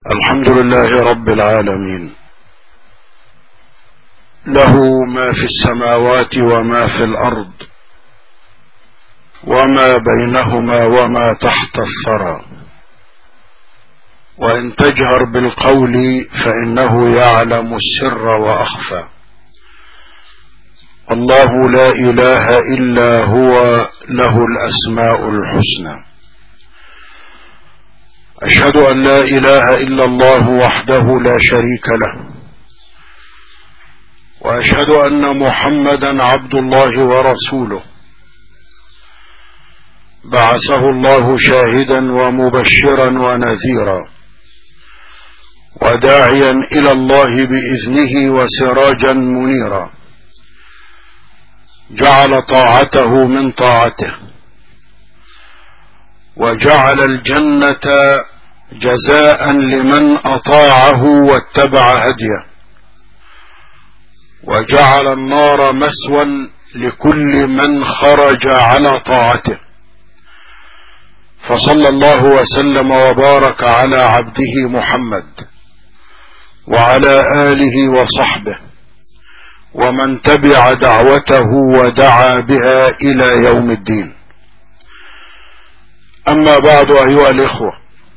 الحمد لله رب العالمين له ما في السماوات وما في الارض وما بينهما وما تحت الثرى وان تجهر بالقول فانه يعلم السر واخفى الله لا اله الا هو له الاسماء الحسنى أشهد أن لا إله إلا الله وحده لا شريك له وأشهد أن محمدا عبد الله ورسوله بعثه الله شاهدا ومبشرا ونذيرا وداعيا إلى الله بإذنه وسراجا منيرا جعل طاعته من طاعته وجعل الجنة جزاء لمن أطاعه واتبع هديه وجعل النار مسوى لكل من خرج على طاعته فصلى الله وسلم وبارك على عبده محمد وعلى آله وصحبه ومن تبع دعوته ودعا بها إلى يوم الدين أما بعد أيها الإخوة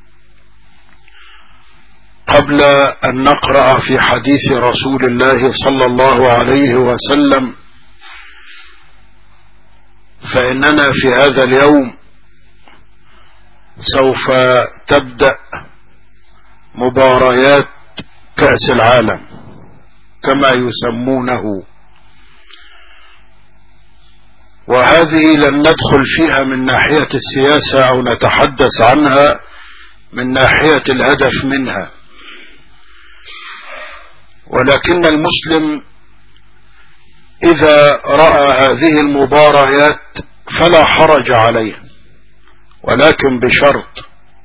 قبل أن نقرأ في حديث رسول الله صلى الله عليه وسلم فإننا في هذا اليوم سوف تبدأ مباريات كأس العالم كما يسمونه وهذه لن ندخل فيها من ناحية السياسة أو نتحدث عنها من ناحية الهدف منها ولكن المسلم إذا رأى هذه المباريات فلا حرج عليه ولكن بشرط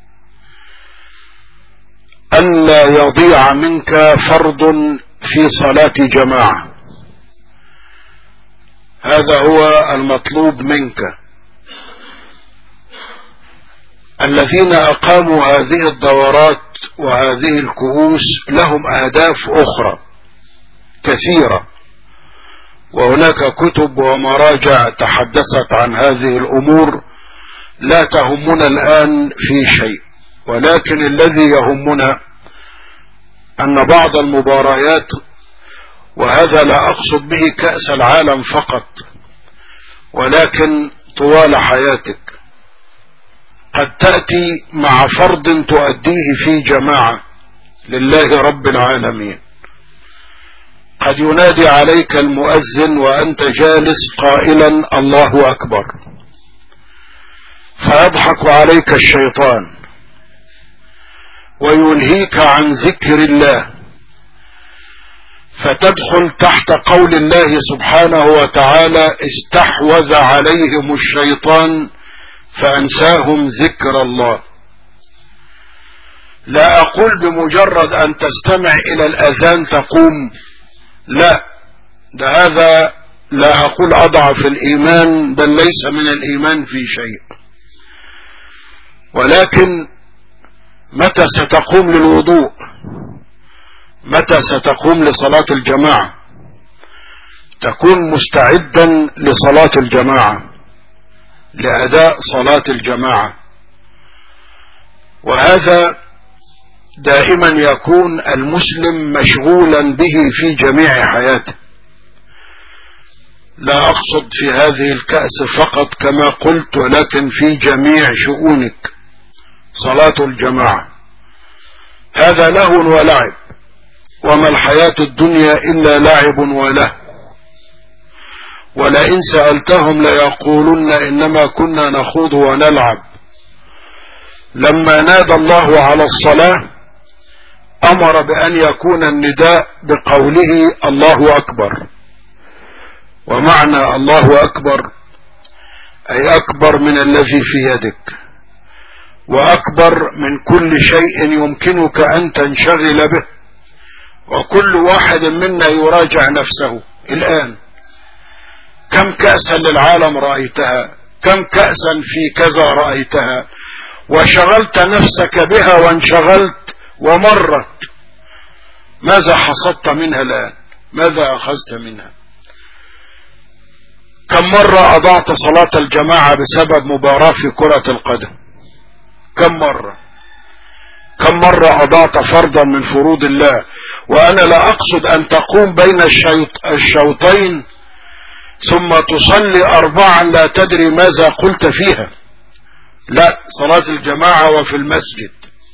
ألا يضيع منك فرض في صلاة جماعة هذا هو المطلوب منك الذين أقاموا هذه الدورات وهذه الكؤوس لهم أهداف أخرى كثيرة وهناك كتب ومراجع تحدثت عن هذه الأمور لا تهمنا الآن في شيء ولكن الذي يهمنا أن بعض المباريات وهذا لا أقصد به كأس العالم فقط ولكن طوال حياتك قد تأتي مع فرض تؤديه في جماعة لله رب العالمين قد ينادي عليك المؤذن وأنت جالس قائلا الله أكبر فيضحك عليك الشيطان ويلهيك عن ذكر الله فتدخل تحت قول الله سبحانه وتعالى استحوذ عليهم الشيطان فأنساهم ذكر الله لا أقول بمجرد أن تستمع إلى الأذان تقوم لا ده هذا لا أقول أضعف الإيمان بل ليس من الإيمان في شيء ولكن متى ستقوم للوضوء متى ستقوم لصلاة الجماعة تكون مستعدا لصلاة الجماعة لأداء صلاة الجماعة وهذا دائما يكون المسلم مشغولا به في جميع حياته لا أقصد في هذه الكأس فقط كما قلت ولكن في جميع شؤونك صلاة الجماعة هذا لهو ولعب وما الحياة الدنيا إلا لعب وله ولئن سألتهم ليقولن إنما كنا نخوض ونلعب لما نادى الله على الصلاة أمر بأن يكون النداء بقوله الله أكبر ومعنى الله أكبر أي أكبر من الذي في يدك وأكبر من كل شيء يمكنك أن تنشغل به وكل واحد منا يراجع نفسه الآن كم كأسا للعالم رأيتها كم كأسا في كذا رأيتها وشغلت نفسك بها وانشغلت ومرت ماذا حصدت منها الآن ماذا أخذت منها كم مرة أضعت صلاة الجماعة بسبب مباراة في كرة القدم كم مرة كم مرة أضعت فرضا من فروض الله وأنا لا أقصد أن تقوم بين الشوط الشوطين ثم تصلي أربعا لا تدري ماذا قلت فيها لا صلاة الجماعة وفي المسجد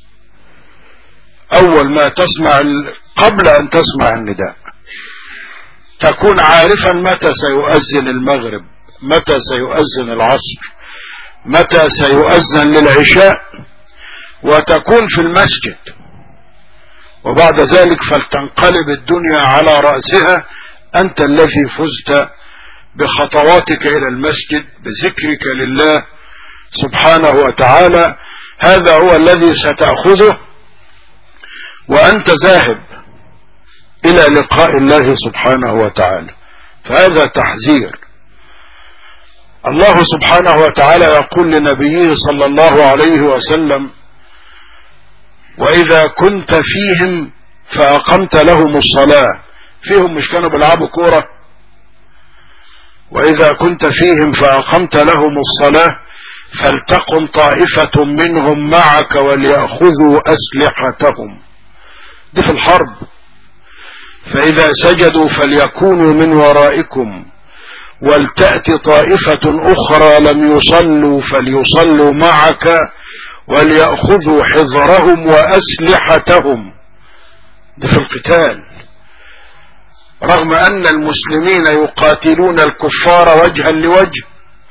أول ما تسمع قبل أن تسمع النداء تكون عارفا متى سيؤذن المغرب متى سيؤذن العصر متى سيؤذن للعشاء وتكون في المسجد وبعد ذلك فلتنقلب الدنيا على رأسها أنت الذي فزت بخطواتك إلى المسجد بذكرك لله سبحانه وتعالى هذا هو الذي ستأخذه وأنت ذاهب إلى لقاء الله سبحانه وتعالى فهذا تحذير الله سبحانه وتعالى يقول لنبيه صلى الله عليه وسلم وإذا كنت فيهم فأقمت لهم الصلاة فيهم مش كانوا بيلعبوا كورة وإذا كنت فيهم فأقمت لهم الصلاة فلتقم طائفة منهم معك وليأخذوا أسلحتهم دي في الحرب فإذا سجدوا فليكونوا من ورائكم ولتأت طائفة أخرى لم يصلوا فليصلوا معك وليأخذوا حذرهم وأسلحتهم ده في القتال رغم أن المسلمين يقاتلون الكفار وجها لوجه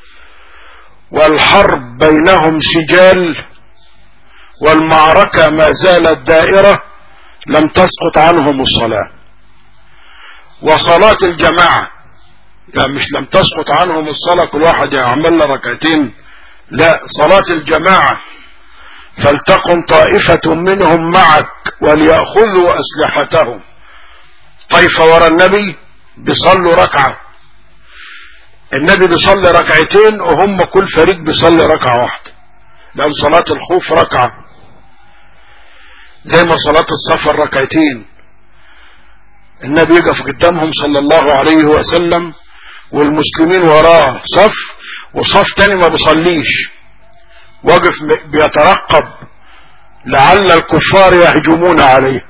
والحرب بينهم سجال والمعركة ما زالت دائرة لم تسقط عنهم الصلاة وصلاة الجماعة يعني مش لم تسقط عنهم الصلاة كل واحد يعمل له ركعتين لا صلاة الجماعة فلتقم طائفة منهم معك وليأخذوا أسلحتهم طيفة ورا النبي بيصلوا ركعة النبي بيصلي ركعتين وهم كل فريق بيصلي ركعة واحدة لأن صلاة الخوف ركعة زي ما صلاة السفر ركعتين النبي يقف قدامهم صلى الله عليه وسلم والمسلمين وراه صف وصف تاني ما بيصليش واقف بيترقب لعل الكفار يهجمون عليه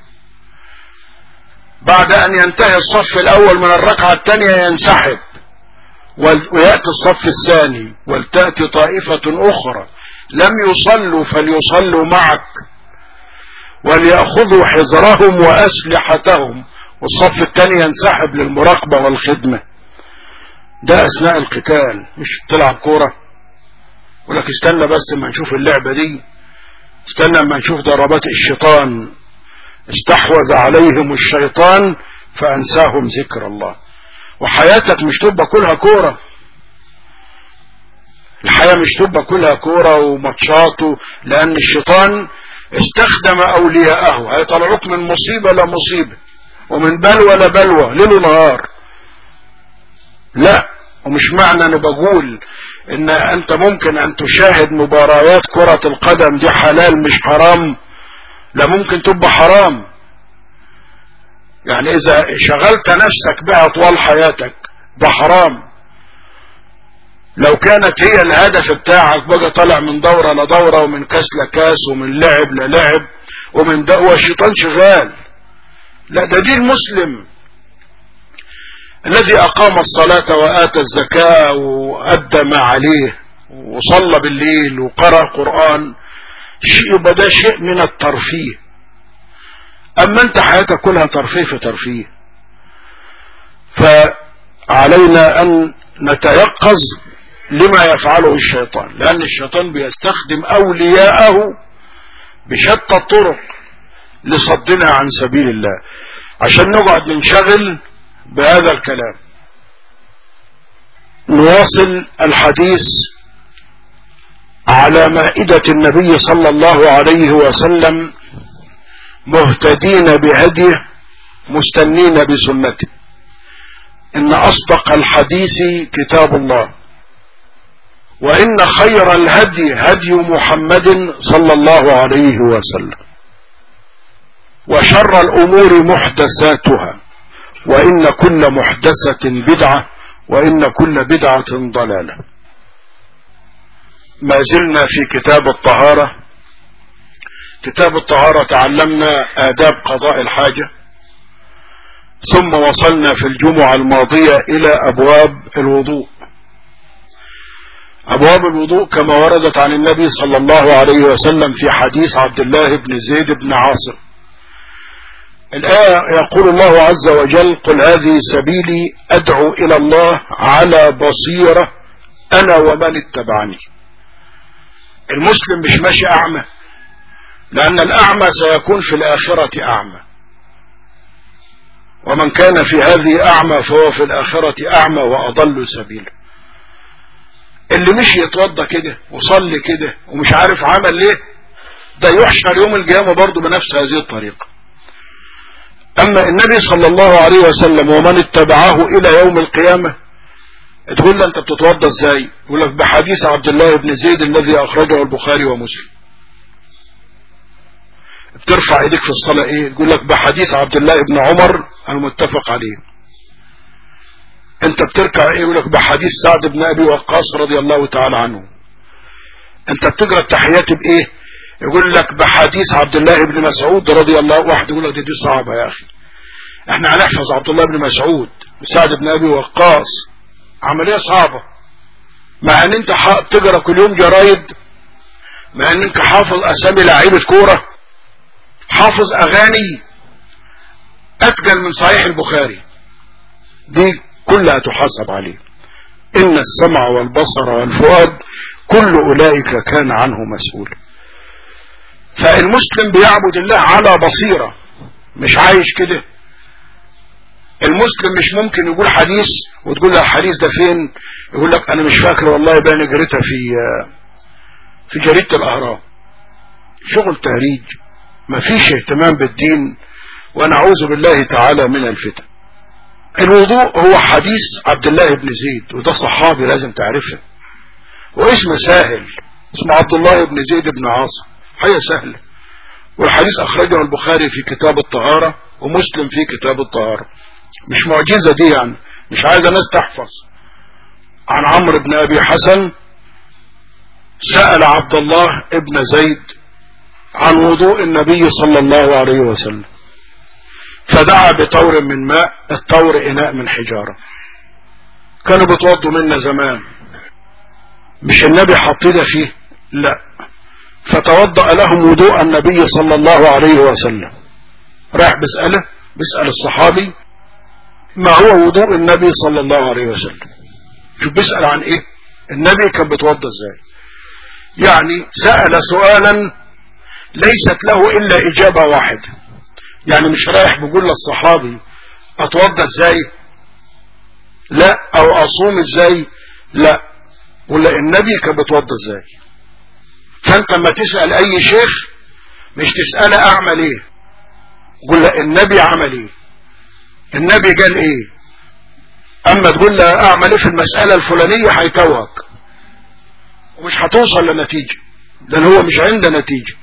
بعد ان ينتهي الصف الاول من الركعة الثانية ينسحب ويأتي الصف الثاني ولتأتي طائفة اخرى لم يصلوا فليصلوا معك وليأخذوا حذرهم واسلحتهم والصف الثاني ينسحب للمراقبة والخدمة ده اثناء القتال مش تلعب كورة ولك استنى بس ما نشوف اللعبة دي استنى ما نشوف ضربات الشيطان استحوذ عليهم الشيطان فانساهم ذكر الله وحياتك مش تبقى كلها كورة الحياة مش تبقى كلها كورة وماتشات لان الشيطان استخدم اولياءه هيطلعوك من مصيبة لمصيبة ومن بلوى لبلوى ليل ونهار لا ومش معنى انا بقول ان انت ممكن ان تشاهد مباريات كرة القدم دي حلال مش حرام لا ممكن تبقى حرام يعني اذا شغلت نفسك بها طوال حياتك ده حرام لو كانت هي الهدف بتاعك بقى طالع من دورة لدورة ومن كاس لكاس ومن لعب للعب ومن ده والشيطان شغال لا ده دين مسلم الذي أقام الصلاة وآتى الزكاة وأدى ما عليه وصلى بالليل وقرأ قرآن شيء يبقى ده شيء من الترفيه أما أنت حياتك كلها ترفيه في ترفيه فعلينا أن نتيقظ لما يفعله الشيطان لأن الشيطان بيستخدم أولياءه بشتى الطرق لصدنا عن سبيل الله عشان نقعد ننشغل بهذا الكلام نواصل الحديث على مائدة النبي صلى الله عليه وسلم مهتدين بهديه مستنين بسنته إن أصدق الحديث كتاب الله وإن خير الهدي هدي محمد صلى الله عليه وسلم وشر الأمور محدثاتها وإن كل محدثة بدعة وإن كل بدعة ضلالة ما زلنا في كتاب الطهارة كتاب الطهارة تعلمنا آداب قضاء الحاجة ثم وصلنا في الجمعة الماضية إلى أبواب الوضوء أبواب الوضوء كما وردت عن النبي صلى الله عليه وسلم في حديث عبد الله بن زيد بن عاصم الآية يقول الله عز وجل قل هذه سبيلي أدعو إلى الله على بصيرة أنا ومن اتبعني المسلم مش ماشي أعمى لأن الأعمى سيكون في الآخرة أعمى ومن كان في هذه أعمى فهو في الآخرة أعمى وأضل سبيلا اللي مش يتوضى كده وصلي كده ومش عارف عمل ليه ده يحشر يوم القيامة برضه بنفس هذه الطريقة أما النبي صلى الله عليه وسلم ومن اتبعه إلى يوم القيامة تقول له أنت بتتوضى إزاي يقول لك بحديث عبد الله بن زيد الذي أخرجه البخاري ومسلم بترفع ايديك في الصلاة ايه تقول لك بحديث عبد الله بن عمر المتفق عليه انت بتركع ايه يقول لك بحديث سعد بن ابي وقاص رضي الله تعالى عنه انت بتقرا التحيات بايه يقول لك بحديث عبد الله بن مسعود رضي الله واحد يقول لك دي, دي صعبة يا اخي احنا هنحفظ عبد الله بن مسعود وسعد بن ابي وقاص عملية صعبة مع ان انت بتقرا كل يوم جرايد مع ان انت حافظ اسامي لعيبة كورة حافظ اغاني اتقل من صحيح البخاري دي كلها تحاسب عليه ان السمع والبصر والفؤاد كل اولئك كان عنه مسؤول فالمسلم بيعبد الله على بصيرة مش عايش كده المسلم مش ممكن يقول حديث وتقول له الحديث ده فين يقول لك انا مش فاكر والله بقى قريتها في في جريدة الاهرام شغل تهريج ما فيش اهتمام بالدين ونعوذ بالله تعالى من الفتن الوضوء هو حديث عبد الله بن زيد وده صحابي لازم تعرفه واسمه سهل اسمه عبد الله بن زيد بن عاصم حاجة سهلة والحديث أخرجه البخاري في كتاب الطهارة ومسلم في كتاب الطهارة مش معجزة دي يعني مش عايز الناس تحفظ عن عمرو بن أبي حسن سأل عبد الله ابن زيد عن وضوء النبي صلى الله عليه وسلم فدعا بطور من ماء الطور إناء من حجارة كانوا بتوضوا منا زمان مش النبي حطينا فيه لا فتوضأ لهم وضوء النبي صلى الله عليه وسلم راح بسأله بسأل الصحابي ما هو وضوء النبي صلى الله عليه وسلم شوف بيسأل عن ايه النبي كان بيتوضى ازاي يعني سأل سؤالا ليست له الا اجابة واحدة يعني مش رايح بيقول للصحابي اتوضى ازاي لا او اصوم ازاي لا ولا النبي كان بيتوضى ازاي فانت لما تسأل اي شيخ مش تسأله اعمل ايه قول له النبي عمل ايه النبي قال ايه اما تقول له اعمل ايه في المسألة الفلانية هيتوهك ومش هتوصل لنتيجة لان هو مش عنده نتيجة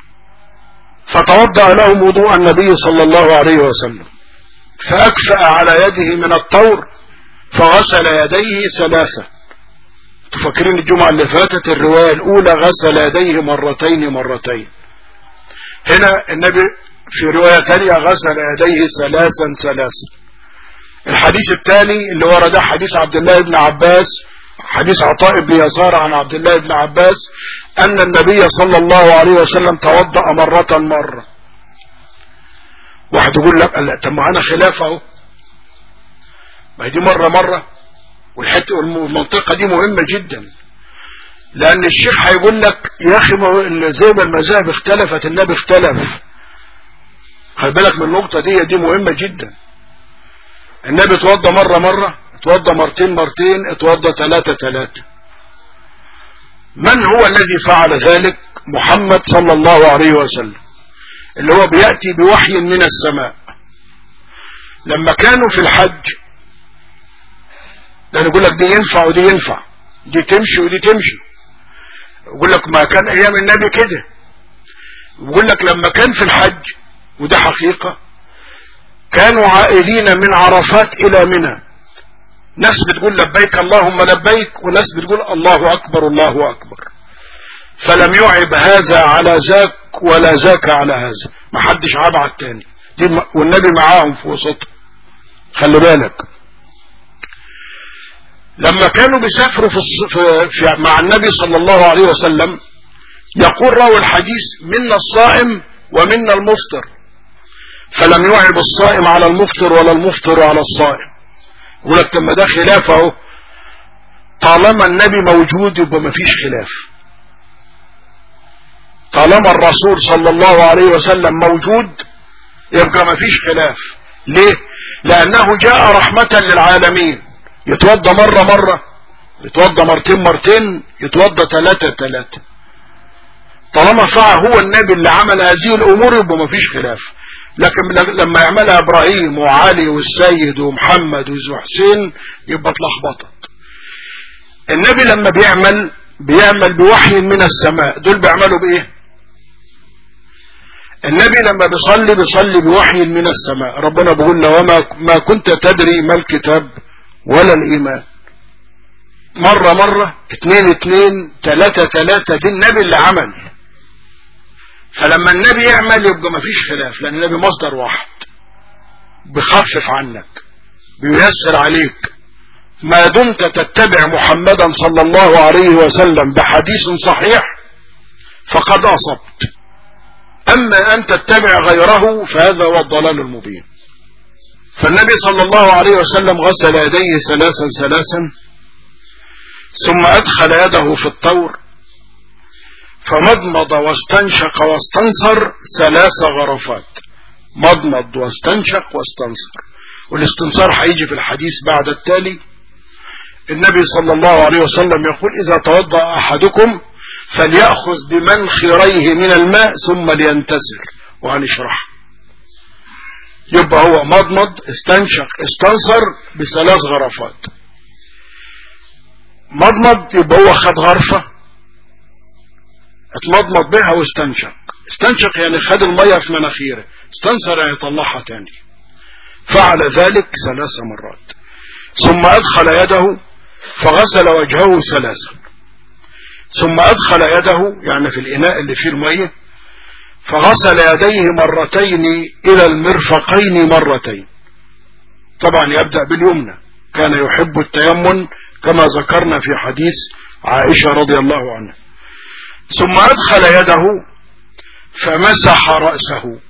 فتوضأ لهم وضوء النبي صلى الله عليه وسلم فأكفأ على يده من الطور فغسل يديه ثلاثة تفكرين الجمعة اللي فاتت الرواية الأولى غسل يديه مرتين مرتين هنا النبي في رواية تانية غسل يديه ثلاثا ثلاثا الحديث الثاني اللي ورد حديث عبد الله بن عباس حديث عطاء بن يسار عن عبد الله بن عباس أن النبي صلى الله عليه وسلم توضأ مرة مرة واحد يقول لك لا طب ما انا خلاف اهو ما هي دي مرة مرة والحته والمنطقة دي مهمة جدا لأن الشيخ هيقول لك يا أخي زي ما المذاهب اختلفت النبي اختلف خلي بالك من النقطة دي دي مهمة جدا النبي اتوضى مرة مرة اتوضى مرتين مرتين اتوضى ثلاثة ثلاثة من هو الذي فعل ذلك محمد صلى الله عليه وسلم اللي هو بيأتي بوحي من السماء لما كانوا في الحج لأن يقول لك دي ينفع ودي ينفع دي تمشي ودي تمشي يقول لك ما كان أيام النبي كده يقول لك لما كان في الحج وده حقيقة كانوا عائدين من عرفات إلى منى ناس بتقول لبيك اللهم لبيك وناس بتقول الله أكبر الله أكبر فلم يعب هذا على ذاك ولا ذاك على هذا ما حدش عاب على التاني والنبي معاهم في وسطهم خلي بالك لما كانوا بيسافروا في, في مع النبي صلى الله عليه وسلم يقول راوي الحديث منا الصائم ومنا المفطر فلم يعب الصائم على المفطر ولا المفطر على الصائم يقول لك لما ده خلاف اهو طالما النبي موجود يبقى ما فيش خلاف طالما الرسول صلى الله عليه وسلم موجود يبقى ما فيش خلاف ليه لانه جاء رحمة للعالمين يتوضى مرة مرة يتوضى مرتين مرتين يتوضى ثلاثة ثلاثة طالما فعل هو النبي اللي عمل هذه الامور يبقى ما فيش خلاف لكن لما يعملها ابراهيم وعلي والسيد ومحمد وحسين يبقى اتلخبطت النبي لما بيعمل بيعمل بوحي من السماء دول بيعملوا بايه النبي لما بيصلي بيصلي بوحي من السماء ربنا بيقول له وما ما كنت تدري ما الكتاب ولا الايمان مرة مرة اتنين اتنين تلاتة تلاتة دي النبي اللي عمل فلما النبي يعمل يبقى ما فيش خلاف لان النبي مصدر واحد بخفف عنك بييسر عليك ما دمت تتبع محمدا صلى الله عليه وسلم بحديث صحيح فقد أصبت أما أن تتبع غيره فهذا هو الضلال المبين فالنبي صلى الله عليه وسلم غسل يديه ثلاثا ثلاثا ثم أدخل يده في الطور فمضمض واستنشق واستنصر ثلاث غرفات مضمض واستنشق واستنصر والاستنصار هيجي في الحديث بعد التالي النبي صلى الله عليه وسلم يقول إذا توضأ أحدكم فليأخذ بمنخريه من الماء ثم لينتسر وهنشرح يبقى هو مضمض استنشق استنصر بثلاث غرفات مضمض يبقى هو خد غرفة اتمضمض بها واستنشق استنشق يعني خد المية في مناخيره استنصر يعني طلعها تاني فعل ذلك ثلاث مرات ثم أدخل يده فغسل وجهه ثلاثا ثم أدخل يده يعني في الإناء اللي فيه المية فغسل يديه مرتين إلى المرفقين مرتين طبعا يبدأ باليمنى كان يحب التيمن كما ذكرنا في حديث عائشة رضي الله عنها ثم أدخل يده فمسح رأسه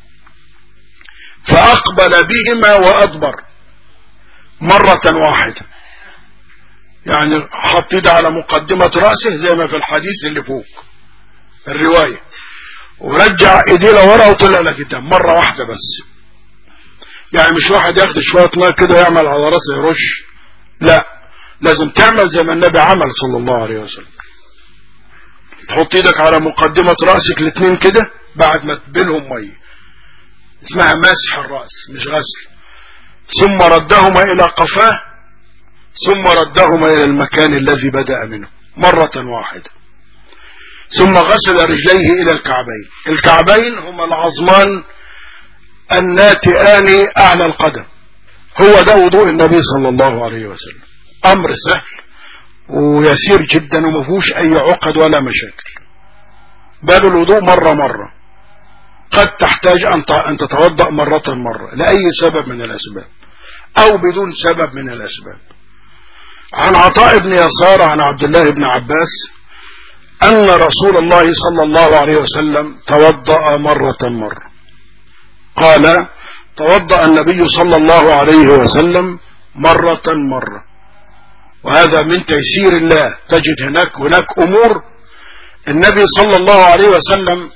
فأقبل بهما وأدبر مرة واحدة يعني حط ايده على مقدمة رأسه زي ما في الحديث اللي فوق الرواية ورجع ايديه لورا وطلع لقدام مرة واحدة بس يعني مش واحد ياخد شوية ماء كده يعمل على راسه يرش لا لازم تعمل زي ما النبي عمل صلى الله عليه وسلم تحط ايدك على مقدمة رأسك الاثنين كده بعد ما تبلهم مية اسمها مسح الرأس مش غسل ثم ردهما الى قفاه ثم ردهما إلى المكان الذي بدأ منه مرة واحدة ثم غسل رجليه إلى الكعبين الكعبين هما العظمان الناتئان أعلى القدم هو ده وضوء النبي صلى الله عليه وسلم أمر سهل ويسير جدا وما فيهوش أي عقد ولا مشاكل باب الوضوء مرة مرة قد تحتاج أن تتوضأ مرة مرة لأي سبب من الأسباب أو بدون سبب من الأسباب عن عطاء بن يسار عن عبد الله بن عباس أن رسول الله صلى الله عليه وسلم توضأ مرة مرة قال توضأ النبي صلى الله عليه وسلم مرة مرة وهذا من تيسير الله تجد هناك هناك أمور النبي صلى الله عليه وسلم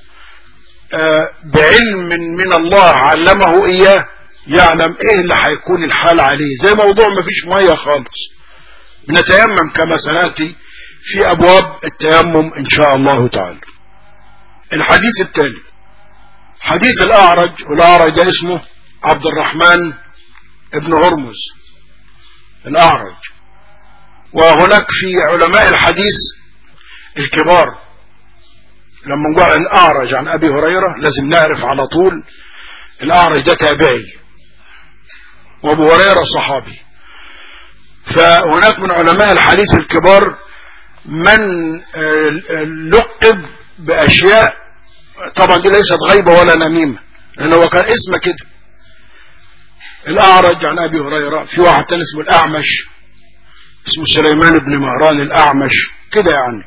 بعلم من الله علمه إياه يعلم إيه اللي هيكون الحال عليه زي موضوع ما فيش مية خالص بنتيمم كما سنأتي في أبواب التيمم إن شاء الله تعالى الحديث التالي حديث الأعرج والأعرج ده اسمه عبد الرحمن ابن هرمز الأعرج وهناك في علماء الحديث الكبار لما نقول الأعرج عن أبي هريرة لازم نعرف على طول الأعرج ده تابعي وأبو هريرة صحابي فهناك من علماء الحديث الكبار من لقب بأشياء طبعا دي ليست غيبة ولا نميمة لأنه هو كان اسمه كده الأعرج عن أبي هريرة في واحد تاني اسمه الأعمش اسمه سليمان بن مهران الأعمش كده يعني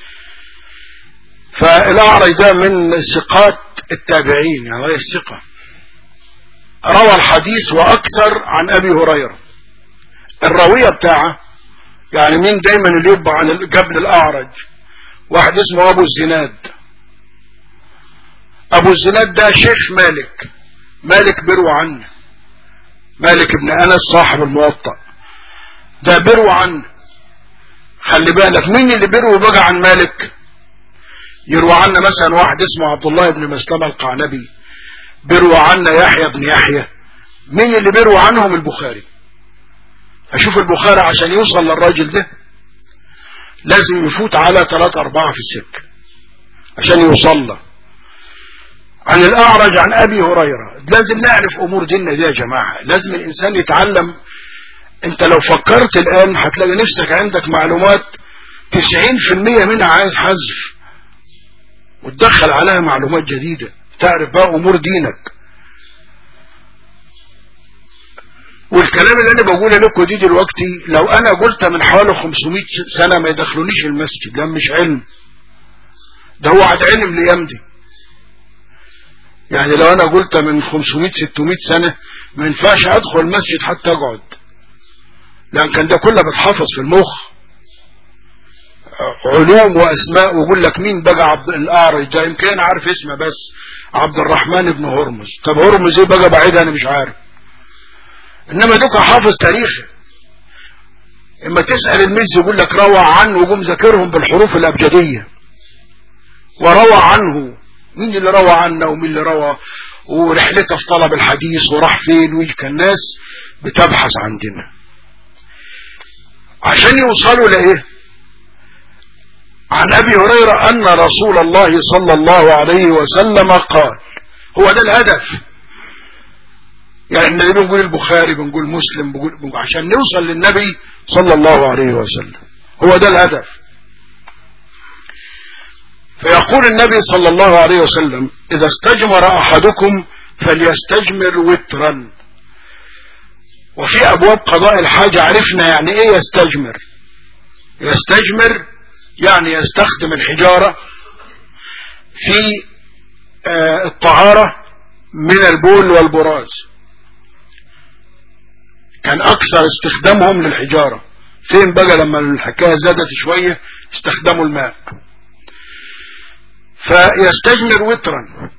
فالأعرج ده من ثقات التابعين يعني غير الثقة روى الحديث وأكثر عن أبي هريرة الراوية بتاعه يعني مين دايما اللي يبقى عن قبل الأعرج واحد اسمه أبو الزناد أبو الزناد ده شيخ مالك مالك بيروى عنه مالك بن أنس صاحب الموطأ ده بيروى عنه خلي بالك مين اللي بيروى بقى عن مالك يروى عنا مثلا واحد اسمه عبد الله بن مسلمة القعنبي بيروى عنا يحيى بن يحيى مين اللي بيروى عنهم البخاري اشوف البخاري عشان يوصل للراجل ده لازم يفوت على ثلاثة أربعة في السكة عشان يوصل له عن الأعرج عن أبي هريرة لازم نعرف أمور ديننا دي يا جماعة لازم الإنسان يتعلم أنت لو فكرت الآن هتلاقي نفسك عندك معلومات 90% منها عايز حذف وتدخل عليها معلومات جديدة تعرف بقى أمور دينك والكلام اللي أنا بقوله لكم دي دلوقتي لو أنا قلت من حوالي 500 سنة ما يدخلونيش المسجد ده مش علم ده هو عاد علم الأيام دي يعني لو أنا قلت من 500 600 سنة ما ينفعش أدخل المسجد حتى أقعد لأن كان ده كله بتحفظ في المخ علوم واسماء ويقول لك مين بقى عبد الاعرج ده يمكن عارف اسمه بس عبد الرحمن بن هرمز طب هرمز ايه بقى بعيد انا مش عارف انما دوك حافظ تاريخه اما تسأل المز يقول لك روى عنه وقوم ذاكرهم بالحروف الابجدية وروى عنه مين اللي روى عنه ومين اللي روى ورحلته في طلب الحديث وراح فين ويجي كان الناس بتبحث عندنا عشان يوصلوا لايه عن أبي هريرة أن رسول الله صلى الله عليه وسلم قال هو ده الهدف يعني النبي بنقول البخاري بنقول مسلم بنقول, بنقول عشان نوصل للنبي صلى الله عليه وسلم هو ده الهدف فيقول النبي صلى الله عليه وسلم إذا استجمر أحدكم فليستجمر وترا وفي أبواب قضاء الحاجة عرفنا يعني إيه يستجمر يستجمر يعني يستخدم الحجارة في الطهارة من البول والبراز كان أكثر استخدامهم للحجارة فين بقى لما الحكاية زادت شوية استخدموا الماء فيستجمر وترا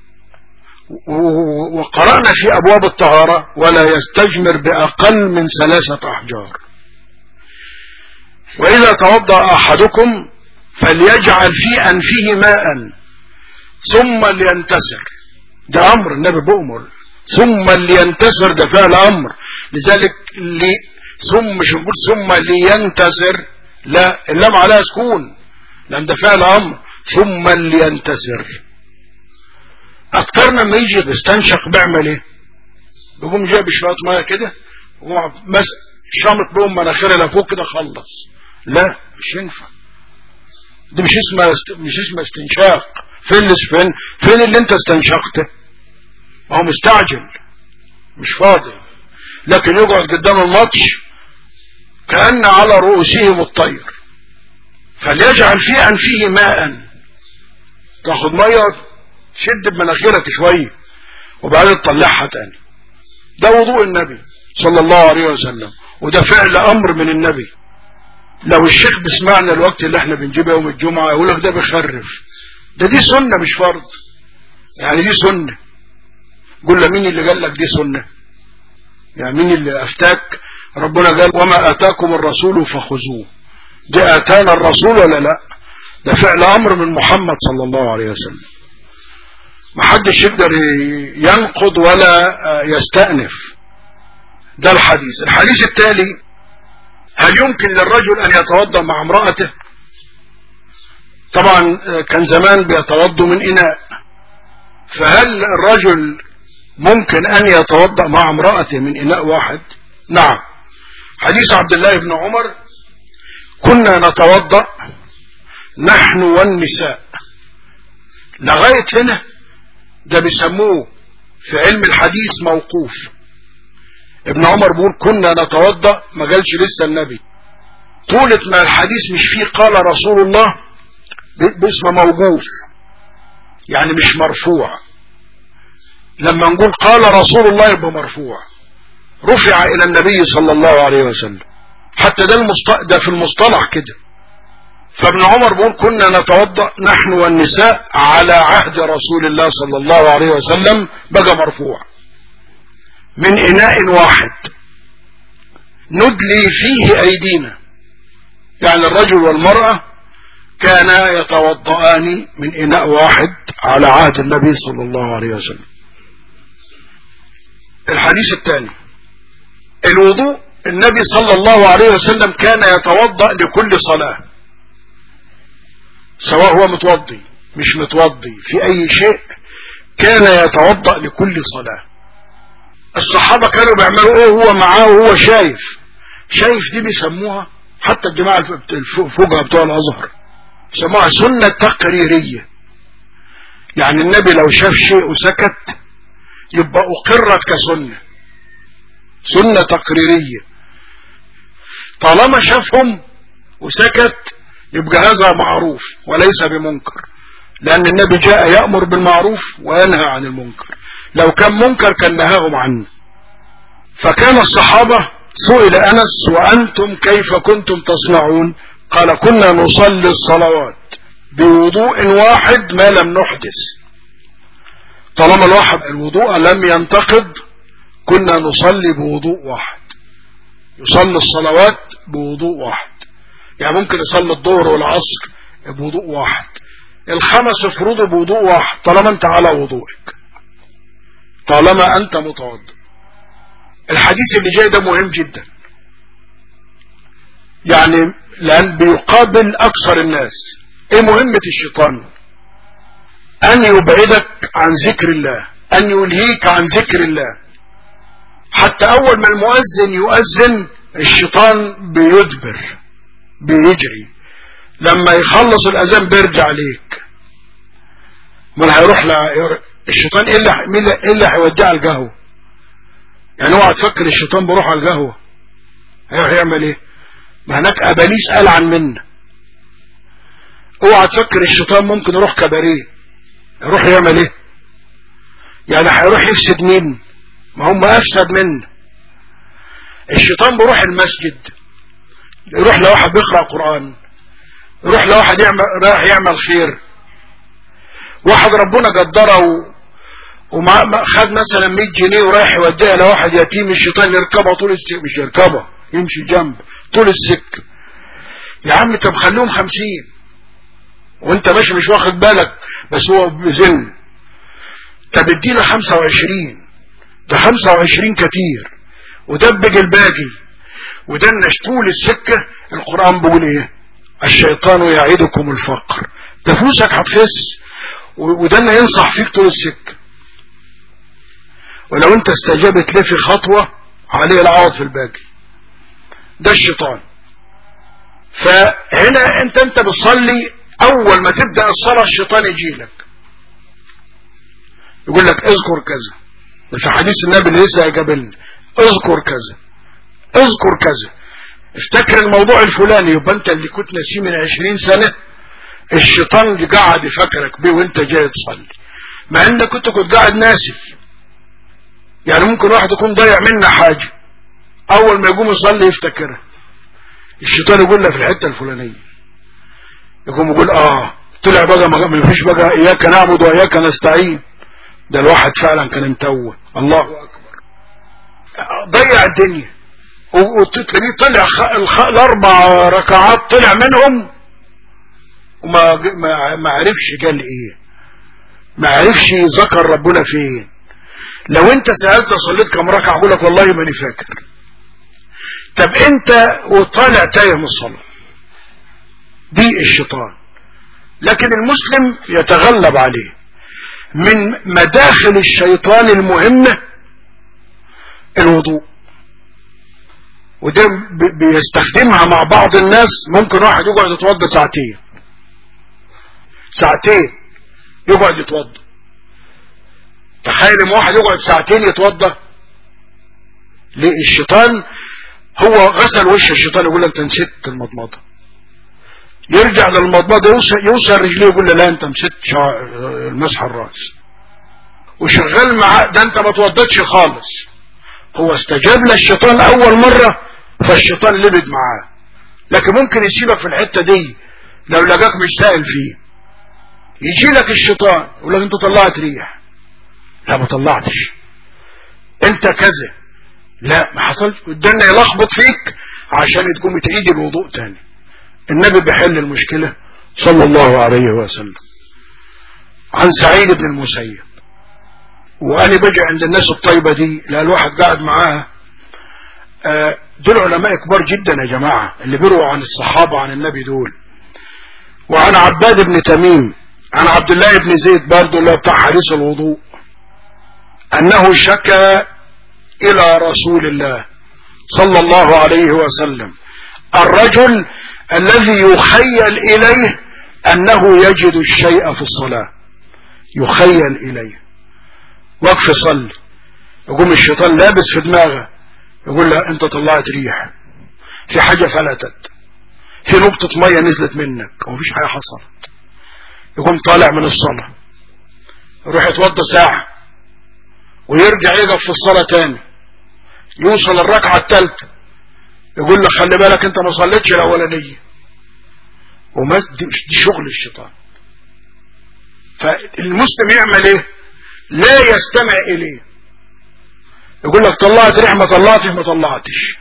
وقرأنا في أبواب الطهارة ولا يستجمر بأقل من ثلاثة أحجار وإذا توضأ أحدكم فليجعل في أنفه ماء ثم لينتسر ده أمر النبي بأمر ثم لينتسر ده فعل أمر لذلك لي ثم مش نقول ثم لينتسر لا اللام عليها سكون لأن ده فعل أمر ثم لينتسر أكترنا ما يجي بيستنشق بيعمل إيه؟ بيقوم جايب شوية مية كده ويقوم مس شامط بهم مناخيرها لفوق كده خلص لا مش ينفع دي مش اسمها مش اسمها استنشاق فين فين فين اللي انت استنشقته هو مستعجل مش فاضي لكن يقعد قدام الماتش كأن على رؤوسهم الطير فليجعل في أنفه ماء تاخد مية تشد بمناخيرك شوية وبعدين تطلعها تاني ده وضوء النبي صلى الله عليه وسلم وده فعل أمر من النبي لو الشيخ بيسمعنا الوقت اللي احنا بنجيبه يوم الجمعة يقول لك ده بيخرف ده دي سنة مش فرض يعني دي سنة قول له مين اللي قال لك دي سنة يعني مين اللي افتاك ربنا قال وما اتاكم الرسول فخذوه ده اتانا الرسول ولا لا ده فعل امر من محمد صلى الله عليه وسلم ما حدش يقدر ينقض ولا يستأنف ده الحديث الحديث التالي هل يمكن للرجل أن يتوضا مع امرأته طبعا كان زمان بيتوضوا من إناء فهل الرجل ممكن أن يتوضأ مع امرأته من إناء واحد نعم حديث عبد الله بن عمر كنا نتوضأ نحن والنساء لغاية هنا ده بيسموه في علم الحديث موقوف ابن عمر بيقول كنا نتوضأ ما قالش لسه النبي طولة ما الحديث مش فيه قال رسول الله باسم موقوف يعني مش مرفوع لما نقول قال رسول الله يبقى مرفوع رفع الى النبي صلى الله عليه وسلم حتى ده, المصط... ده في المصطلح كده فابن عمر بيقول كنا نتوضا نحن والنساء على عهد رسول الله صلى الله عليه وسلم بقى مرفوع من اناء واحد ندلي فيه ايدينا يعني الرجل والمرأة كانا يتوضآن من اناء واحد على عهد النبي صلى الله عليه وسلم الحديث الثاني الوضوء النبي صلى الله عليه وسلم كان يتوضأ لكل صلاة سواء هو متوضي مش متوضي في اي شيء كان يتوضأ لكل صلاة الصحابة كانوا بيعملوا ايه هو معاه وهو شايف شايف دي بيسموها حتى الجماعة الفقهاء بتوع الازهر بيسموها سنة تقريرية يعني النبي لو شاف شيء وسكت يبقى اقرت كسنة سنة تقريرية طالما شافهم وسكت يبقى هذا معروف وليس بمنكر لأن النبي جاء يأمر بالمعروف وينهى عن المنكر لو كان منكر كان نهاهم عنه فكان الصحابة سئل أنس وأنتم كيف كنتم تصنعون قال كنا نصلي الصلوات بوضوء واحد ما لم نحدث طالما الواحد الوضوء لم ينتقد كنا نصلي بوضوء واحد يصلي الصلوات بوضوء واحد يعني ممكن يصلي الظهر والعصر بوضوء واحد الخمس افرضوا بوضوء واحد طالما انت على وضوءك طالما انت متوضئ الحديث اللي جاي ده مهم جدا يعني لان بيقابل اكثر الناس ايه مهمة الشيطان ان يبعدك عن ذكر الله ان يلهيك عن ذكر الله حتى اول ما المؤذن يؤذن الشيطان بيدبر بيجري لما يخلص الاذان بيرجع ليك من هيروح ل... الشيطان ايه اللي ايه اللي هيوديه على القهوه يعني اوعى تفكر الشيطان بيروح على القهوه هيروح يعمل ايه ما هناك اباليس العن منا اوعى تفكر الشيطان ممكن يروح كباريه يروح يعمل ايه يعني هيروح يفسد مين ما هم افسد منا الشيطان بيروح المسجد يروح لواحد بيقرأ قرآن يروح لواحد يعمل رايح يعمل خير واحد ربنا قدره و... وما خد مثلا 100 جنيه ورايح يوديها لواحد يتيم الشيطان يركبها طول السكه مش يركبها يمشي جنب طول السكه يا عم طب خليهم 50 وانت ماشي مش واخد بالك بس هو بزن طب اديله 25 ده 25 كتير ودبج الباقي ودنش طول السكة القرآن بيقول ايه الشيطان يعيدكم الفقر تفوسك هتخس ودنا ينصح فيك طول السكة ولو انت استجابت له في خطوة عليه العوض في الباقي ده الشيطان فهنا انت انت بتصلي اول ما تبدأ الصلاة الشيطان يجي لك يقول لك اذكر كذا ده في حديث النبي اللي لسه هيقابلنا اذكر كذا اذكر كذا افتكر الموضوع الفلاني يبقى انت اللي كنت ناسيه من عشرين سنة الشيطان اللي قاعد يفكرك بيه وانت جاي تصلي مع انك كنت كنت قاعد ناسي يعني ممكن واحد يكون ضيع منا حاجة اول ما يقوم يصلي يفتكرها الشيطان يقول لك في الحتة الفلانية يقوم يقول اه طلع بقى ما فيش بقى اياك نعبد واياك نستعين ده الواحد فعلا كان متوه الله اكبر ضيع الدنيا وتلاقيه طلع خ... الاربع ركعات طلع منهم وما ما, ما عرفش قال ايه ما عرفش ذكر ربنا فين لو انت سألت صليت كم ركعة اقول لك والله ماني فاكر طب انت وطالع تايه من الصلاة دي الشيطان لكن المسلم يتغلب عليه من مداخل الشيطان المهمة الوضوء وده بيستخدمها مع بعض الناس ممكن واحد يقعد يتوضى ساعتين ساعتين يقعد يتوضى تخيل ان واحد يقعد ساعتين يتوضى ليه الشيطان هو غسل وش الشيطان يقول له انت نسيت المضمضه يرجع للمضمضه يوصل, يوصل رجليه يقول له لا انت نسيت المسح الراس وشغال معاه ده انت ما توضتش خالص هو استجاب للشيطان اول مره فالشيطان لبد معاه لكن ممكن يسيبك في الحته دي لو لقاك مش سائل فيه يجي لك الشيطان يقول لك انت طلعت ريح لا ما طلعتش انت كذا لا ما حصلش قدامنا يلخبط فيك عشان تقوم تعيد الوضوء تاني النبي بيحل المشكلة صلى الله عليه وسلم عن سعيد بن المسيب وانا بجي عند الناس الطيبة دي لا الواحد قاعد معاها دول علماء كبار جدا يا جماعة اللي بيروا عن الصحابة عن النبي دول وعن عباد بن تميم عن عبد الله بن زيد برضه اللي بتاع حديث الوضوء انه شكى الى رسول الله صلى الله عليه وسلم الرجل الذي يخيل اليه انه يجد الشيء في الصلاة يخيل اليه وقف صلي يقوم الشيطان لابس في دماغه يقول له انت طلعت ريح في حاجة فلتت في نقطة مية نزلت منك ومفيش حاجة حصلت يقوم طالع من الصلاة يروح يتوضى ساعة ويرجع يقف في الصلاة تاني يوصل الركعة الثالثة يقول له خلي بالك انت ما صليتش الاولانية وما دي, دي شغل الشيطان فالمسلم يعمل ايه لا يستمع اليه يقول لك طلعت ريح ما طلعتش ما طلعتش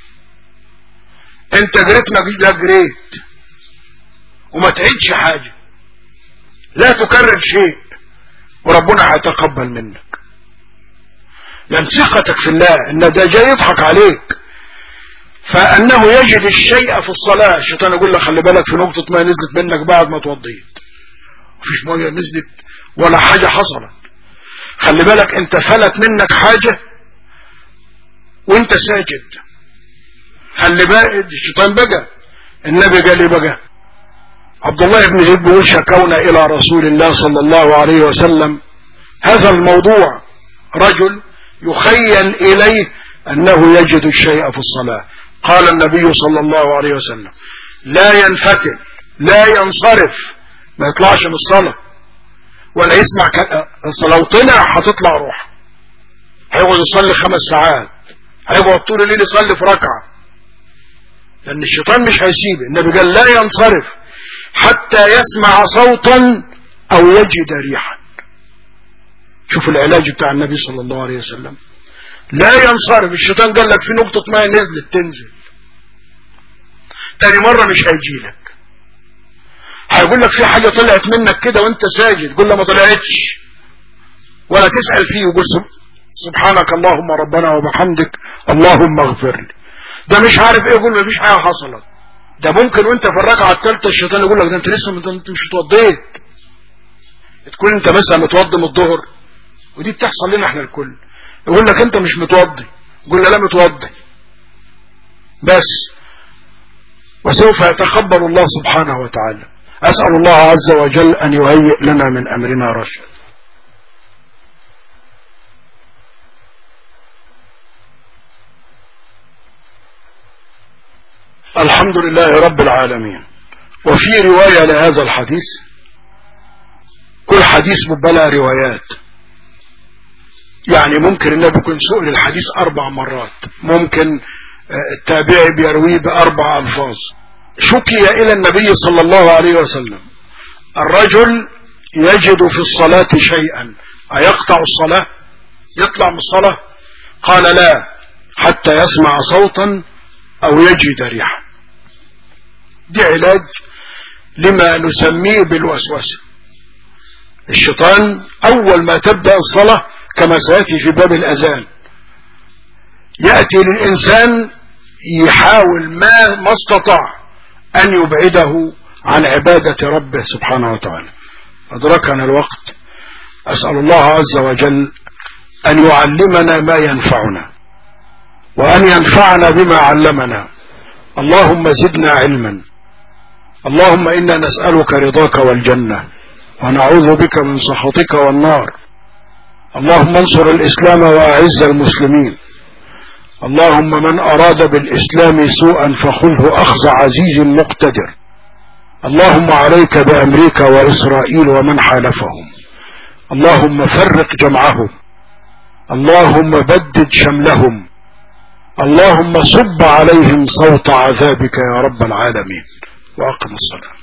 انت جريت ما لا جريت وما تعيدش حاجة لا تكرر شيء وربنا هيتقبل منك لأن ثقتك في الله ان ده جاي يضحك عليك فانه يجد الشيء في الصلاة الشيطان يقول لك خلي بالك في نقطة ما نزلت منك بعد ما توضيت مفيش مية نزلت ولا حاجة حصلت خلي بالك انت فلت منك حاجة وانت ساجد خلي بالك الشيطان بقى النبي قال لي بقى عبد الله بن زيد بيقول شكونا الى رسول الله صلى الله عليه وسلم هذا الموضوع رجل يخيل اليه انه يجد الشيء في الصلاة قال النبي صلى الله عليه وسلم لا ينفتل لا ينصرف ما يطلعش من الصلاة ولا يسمع لو طلع هتطلع روح هيقعد يصلي خمس ساعات هيقعد طول الليل يصلي في ركعة لأن الشيطان مش هيسيبه النبي قال لا ينصرف حتى يسمع صوتا أو يجد ريحا شوف العلاج بتاع النبي صلى الله عليه وسلم لا ينصرف الشيطان قال لك في نقطة ماء نزلت تنزل تاني مرة مش هيجي لك هيقول لك في حاجة طلعت منك كده وانت ساجد قول له ما طلعتش ولا تسأل فيه وقول سبحانك اللهم ربنا وبحمدك اللهم اغفر لي ده مش عارف ايه يقول مفيش حاجة حصلت ده ممكن وانت في الركعة الثالثة الشيطان يقول لك ده انت لسه انت مش اتوضيت تكون انت مثلا متوضي من الظهر ودي بتحصل لنا احنا الكل يقول لك انت مش متوضي قول له لا متوضي بس وسوف يتقبل الله سبحانه وتعالى أسأل الله عز وجل أن يهيئ لنا من أمرنا رشد الحمد لله رب العالمين وفي رواية لهذا الحديث كل حديث مبلى روايات يعني ممكن النبي يكون سئل الحديث أربع مرات ممكن التابعي بيرويه بأربع ألفاظ شكي إلى النبي صلى الله عليه وسلم الرجل يجد في الصلاة شيئا أيقطع الصلاة يطلع من الصلاة قال لا حتى يسمع صوتا أو يجد ريحا دي علاج لما نسميه بالوسوسة الشيطان أول ما تبدأ الصلاة كما سيأتي في باب الأذان يأتي للإنسان يحاول ما ما استطاع أن يبعده عن عبادة ربه سبحانه وتعالى أدركنا الوقت أسأل الله عز وجل أن يعلمنا ما ينفعنا وأن ينفعنا بما علمنا اللهم زدنا علما اللهم إنا نسألك رضاك والجنة ونعوذ بك من سخطك والنار اللهم انصر الإسلام وأعز المسلمين اللهم من أراد بالإسلام سوءا فخذه أخذ عزيز مقتدر اللهم عليك بأمريكا وإسرائيل ومن حالفهم اللهم فرق جمعهم اللهم بدد شملهم اللهم صب عليهم صوت عذابك يا رب العالمين وأقم الصلاة